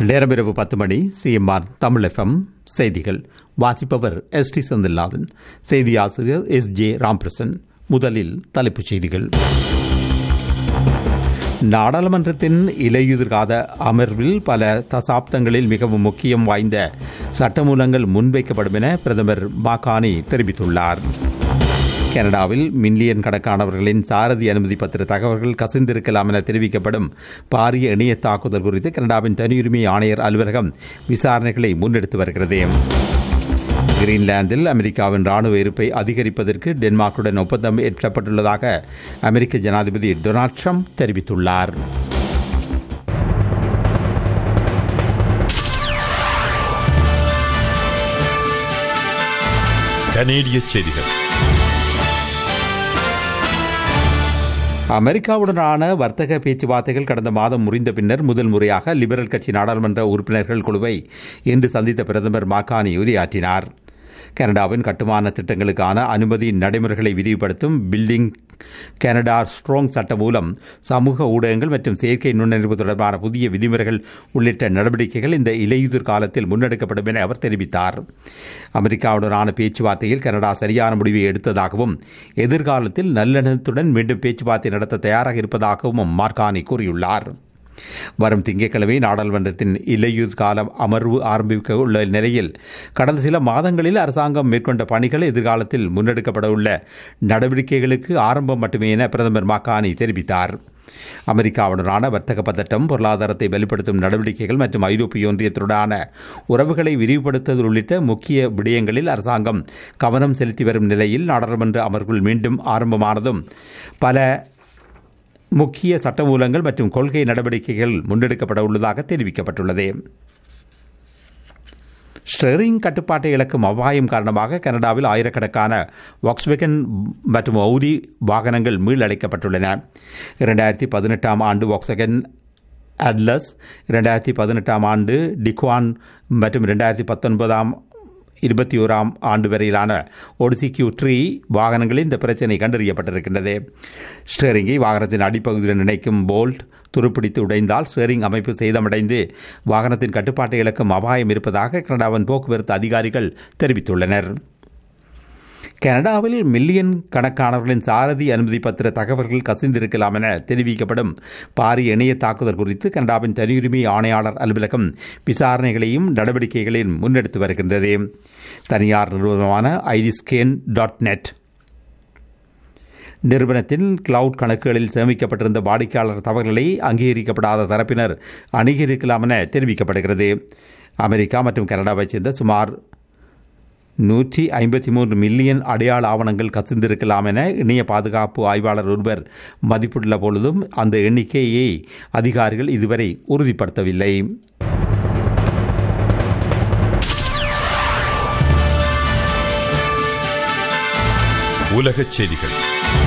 நேரம் இரவு பத்து மணி சிஎம்ஆர் தமிழ் எஃப்எம் செய்திகள் வாசிப்பவர் எஸ் டி செந்தில்நாதன் செய்தி ஆசிரியர் எஸ் ஜே ராம்பிரசன் முதலில் தலைப்புச் செய்திகள் நாடாளுமன்றத்தின் இலையுதிர்காத அமர்வில் பல தசாப்தங்களில் மிகவும் முக்கியம் வாய்ந்த சட்டமூலங்கள் முன்வைக்கப்படும் என பிரதமர் மாகாணி தெரிவித்துள்ளார் கனடாவில் மில்லியன் கணக்கானவர்களின் சாரதி அனுமதி பத்திர தகவல்கள் கசிந்திருக்கலாம் என தெரிவிக்கப்படும் பாரிய இணைய தாக்குதல் குறித்து கனடாவின் தனியுரிமை ஆணையர் அலுவலகம் விசாரணைகளை முன்னெடுத்து வருகிறது கிரீன்லாந்தில் அமெரிக்காவின் ராணுவ இருப்பை அதிகரிப்பதற்கு டென்மார்க்குடன் ஒப்பந்தம் எட்டப்பட்டுள்ளதாக அமெரிக்க ஜனாதிபதி டொனால்ட் ட்ரம்ப் தெரிவித்துள்ளார் கனேடிய செய்திகள் அமெரிக்காவுடனான வர்த்தக பேச்சுவார்த்தைகள் கடந்த மாதம் முறிந்த பின்னர் முதல் முறையாக லிபரல் கட்சி நாடாளுமன்ற உறுப்பினர்கள் குழுவை இன்று சந்தித்த பிரதமர் மாக்கானி உரையாற்றினார் கனடாவின் கட்டுமான திட்டங்களுக்கான அனுமதி நடைமுறைகளை விரிவுபடுத்தும் பில்டிங் கனடா ஸ்ட்ராங் சட்டம் மூலம் சமூக ஊடகங்கள் மற்றும் செயற்கை நுண்ணறிவு தொடர்பான புதிய விதிமுறைகள் உள்ளிட்ட நடவடிக்கைகள் இந்த இலையுதிர் காலத்தில் முன்னெடுக்கப்படும் என அவர் தெரிவித்தார் அமெரிக்காவுடனான பேச்சுவார்த்தையில் கனடா சரியான முடிவை எடுத்ததாகவும் எதிர்காலத்தில் நல்லெண்ணத்துடன் மீண்டும் பேச்சுவார்த்தை நடத்த தயாராக இருப்பதாகவும் மார்கானி கூறியுள்ளார் வரும் திங்கட்கிழமை நாடாளுமன்றத்தின் இலையுதிர் காலம் அமர்வு ஆரம்பிக்க உள்ள நிலையில் கடந்த சில மாதங்களில் அரசாங்கம் மேற்கொண்ட பணிகள் எதிர்காலத்தில் முன்னெடுக்கப்பட உள்ள நடவடிக்கைகளுக்கு ஆரம்பம் மட்டுமே என பிரதமர் மாக்கானி தெரிவித்தார் அமெரிக்காவுடனான வர்த்தக பதட்டம் பொருளாதாரத்தை வலுப்படுத்தும் நடவடிக்கைகள் மற்றும் ஐரோப்பிய ஒன்றியத்துடனான உறவுகளை விரிவுபடுத்துதல் உள்ளிட்ட முக்கிய விடயங்களில் அரசாங்கம் கவனம் செலுத்தி வரும் நிலையில் நாடாளுமன்ற அமர்வுகள் மீண்டும் ஆரம்பமானதும் பல முக்கிய சட்டமூலங்கள் மற்றும் கொள்கை நடவடிக்கைகள் முன்னெடுக்கப்பட உள்ளதாக தெரிவிக்கப்பட்டுள்ளது ஸ்டெரிங் கட்டுப்பாட்டை இழக்கும் அபாயம் காரணமாக கனடாவில் ஆயிரக்கணக்கான வாக்ஸ்வேகன் மற்றும் ஔடி வாகனங்கள் மீளடைக்கப்பட்டுள்ளன இரண்டாயிரத்தி பதினெட்டாம் ஆண்டு வாக்ஸ்வேகன் அட்லஸ் இரண்டாயிரத்தி பதினெட்டாம் ஆண்டு டிக்வான் மற்றும் இரண்டாயிரத்தி பத்தொன்பதாம் இருபத்தி ஓராம் ஆண்டு வரையிலான ஒடிசி கியூ த்ரீ வாகனங்களில் இந்த பிரச்சினை கண்டறியப்பட்டிருக்கின்றது ஸ்டேரிங்கை வாகனத்தின் அடிப்பகுதியுடன் இணைக்கும் போல்ட் துருப்பிடித்து உடைந்தால் ஸ்டேரிங் அமைப்பு சேதமடைந்து வாகனத்தின் கட்டுப்பாட்டை இழக்கும் அபாயம் இருப்பதாக கனடாவின் போக்குவரத்து அதிகாரிகள் தெரிவித்துள்ளனர் கனடாவில் மில்லியன் கணக்கானவர்களின் சாரதி அனுமதி பத்திர தகவல்கள் கசிந்திருக்கலாம் என தெரிவிக்கப்படும் பாரிய இணைய தாக்குதல் குறித்து கனடாவின் தனியுரிமை ஆணையாளர் அலுவலகம் விசாரணைகளையும் நடவடிக்கைகளையும் முன்னெடுத்து வருகின்றது தனியார் நிறுவனமான ஐரிஸ்கேன் டாட் நெட் நிறுவனத்தின் கிளவுட் கணக்குகளில் சேமிக்கப்பட்டிருந்த வாடிக்கையாளர் தகவல்களை அங்கீகரிக்கப்படாத தரப்பினர் அணுகியிருக்கலாம் என தெரிவிக்கப்படுகிறது அமெரிக்கா மற்றும் கனடாவைச் சேர்ந்த சுமார் நூற்றி ஐம்பத்தி மூன்று மில்லியன் அடையாள ஆவணங்கள் கசிந்திருக்கலாம் என இணைய பாதுகாப்பு ஆய்வாளர் ஒருவர் மதிப்பிட்டுள்ள பொழுதும் அந்த எண்ணிக்கையை அதிகாரிகள் இதுவரை உறுதிப்படுத்தவில்லை உலகச் செய்திகள்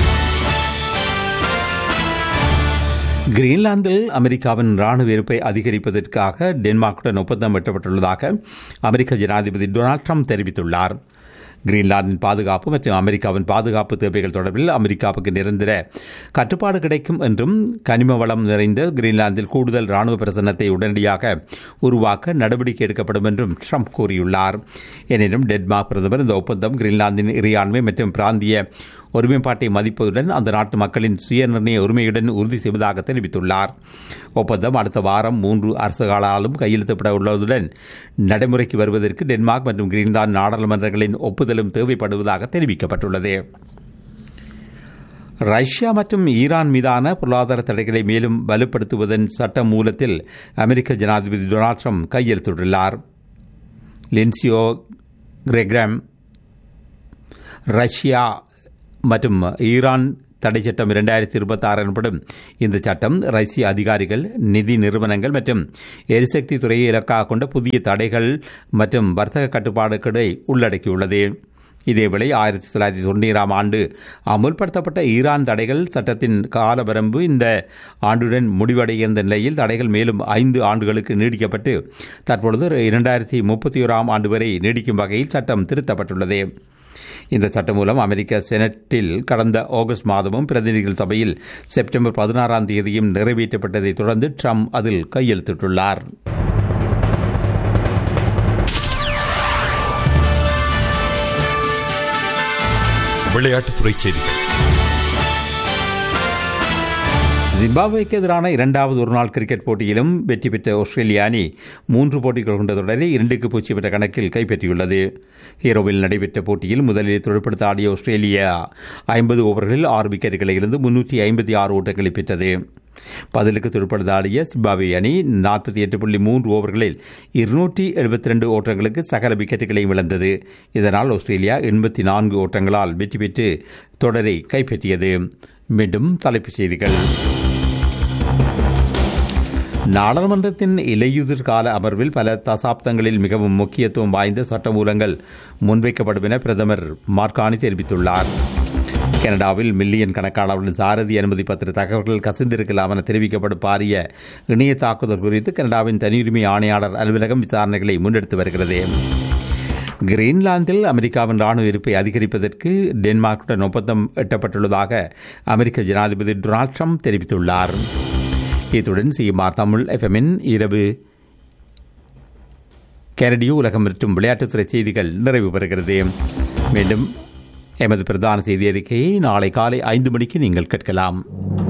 கிரீன்லாந்தில் அமெரிக்காவின் ராணுவ இருப்பை அதிகரிப்பதற்காக டென்மார்க்குடன் ஒப்பந்தம் எட்டப்பட்டுள்ளதாக அமெரிக்க ஜனாதிபதி டொனால்ட் ட்ரம்ப் தெரிவித்துள்ளார் கிரீன்லாந்தின் பாதுகாப்பு மற்றும் அமெரிக்காவின் பாதுகாப்பு தேவைகள் தொடர்பில் அமெரிக்காவுக்கு நிரந்தர கட்டுப்பாடு கிடைக்கும் என்றும் கனிம வளம் நிறைந்த கிரீன்லாந்தில் கூடுதல் ராணுவ பிரசன்னத்தை உடனடியாக உருவாக்க நடவடிக்கை எடுக்கப்படும் என்றும் ட்ரம்ப் கூறியுள்ளார் எனினும் டென்மார்க் பிரதமர் இந்த ஒப்பந்தம் கிரீன்லாந்தின் இறையாண்மை மற்றும் பிராந்திய ஒருமைப்பாட்டை மதிப்பதுடன் அந்த நாட்டு மக்களின் சுயநிர்ணய உரிமையுடன் உறுதி செய்வதாக தெரிவித்துள்ளார் ஒப்பந்தம் அடுத்த வாரம் மூன்று அரசுகளாலும் கையெழுத்தப்பட உள்ளதுடன் நடைமுறைக்கு வருவதற்கு டென்மார்க் மற்றும் கிரீன்லாந்து நாடாளுமன்றங்களின் ஒப்புதலும் தேவைப்படுவதாக தெரிவிக்கப்பட்டுள்ளது ரஷ்யா மற்றும் ஈரான் மீதான பொருளாதார தடைகளை மேலும் வலுப்படுத்துவதன் சட்ட மூலத்தில் அமெரிக்க ஜனாதிபதி டொனால்ட் ட்ரம்ப் கையெழுத்திட்டுள்ளார் லின்சியோ கிரெக்ராம் ரஷ்யா மற்றும் ஈரான் தடை சட்டம் இரண்டாயிரத்தி இருபத்தி ஆறு எனப்படும் இந்த சட்டம் ரஷ்ய அதிகாரிகள் நிதி நிறுவனங்கள் மற்றும் எரிசக்தி துறையை இலக்காக கொண்ட புதிய தடைகள் மற்றும் வர்த்தக கட்டுப்பாடுகளை உள்ளடக்கியுள்ளது இதேவேளை ஆயிரத்தி தொள்ளாயிரத்தி தொண்ணூறாம் ஆண்டு அமுல்படுத்தப்பட்ட ஈரான் தடைகள் சட்டத்தின் கால வரம்பு இந்த ஆண்டுடன் முடிவடைந்த நிலையில் தடைகள் மேலும் ஐந்து ஆண்டுகளுக்கு நீடிக்கப்பட்டு தற்பொழுது இரண்டாயிரத்தி முப்பத்தி ஓராம் ஆண்டு வரை நீடிக்கும் வகையில் சட்டம் திருத்தப்பட்டுள்ளது இந்த சட்டம் மூலம் அமெரிக்க செனட்டில் கடந்த ஆகஸ்ட் மாதமும் பிரதிநிதிகள் சபையில் செப்டம்பர் பதினாறாம் தேதியும் நிறைவேற்றப்பட்டதைத் தொடர்ந்து ட்ரம்ப் அதில் கையெழுத்திட்டுள்ளார் விளையாட்டுத்துறை செய்திகள் ஜிம்பாப்வேக்கு எதிரான இரண்டாவது ஒருநாள் கிரிக்கெட் போட்டியிலும் வெற்றி பெற்ற ஆஸ்திரேலிய அணி மூன்று போட்டிகள் கொண்ட தொடரை இரண்டுக்கு பூஜ்ஜியம் என்ற கணக்கில் கைப்பற்றியுள்ளது ஹீரோவில் நடைபெற்ற போட்டியில் முதலில் தொழிற்படுத்த ஆடிய ஆஸ்திரேலியா ஐம்பது ஓவர்களில் ஆறு விக்கெட்டுகளை இருந்து முன்னூற்றி ஐம்பத்தி ஆறு ஓட்டங்களை பெற்றது பதிலுக்கு துடுப்படுத்த ஆடிய சிம்பாப்வே அணி நாற்பத்தி எட்டு புள்ளி மூன்று ஓவர்களில் இருநூற்றி எழுபத்தி ரெண்டு ஓட்டங்களுக்கு சகல விக்கெட்டுகளையும் இழந்தது இதனால் ஆஸ்திரேலியா எண்பத்தி நான்கு ஓட்டங்களால் வெற்றி பெற்று தொடரை கைப்பற்றியது மீண்டும் தலைப்புச் செய்திகள் நாடாளுமன்றத்தின் இலையுதிர் கால அமர்வில் பல தசாப்தங்களில் மிகவும் முக்கியத்துவம் வாய்ந்த சட்டமூலங்கள் முன்வைக்கப்படும் என பிரதமர் மார்கானி தெரிவித்துள்ளார் கனடாவில் மில்லியன் கணக்கானவர்களின் சாரதி அனுமதி பத்திர தகவல்கள் கசிந்திருக்கலாம் என தெரிவிக்கப்படும் பாரிய இணைய தாக்குதல் குறித்து கனடாவின் தனியுரிமை ஆணையாளர் அலுவலகம் விசாரணைகளை முன்னெடுத்து வருகிறது கிரீன்லாந்தில் அமெரிக்காவின் ராணுவ இருப்பை அதிகரிப்பதற்கு டென்மார்க்குடன் ஒப்பந்தம் எட்டப்பட்டுள்ளதாக அமெரிக்க ஜனாதிபதி டொனால்ட் ட்ரம்ப் தெரிவித்துள்ளார் இத்துடன் சிஎம்ஆர் தமிழ் எஃப்எம்மின் இரவு கனடிய உலகம் மற்றும் விளையாட்டுத்துறை செய்திகள் நிறைவு பெறுகிறது மீண்டும் எமது பிரதான செய்தி அறிக்கையை நாளை காலை ஐந்து மணிக்கு நீங்கள் கேட்கலாம்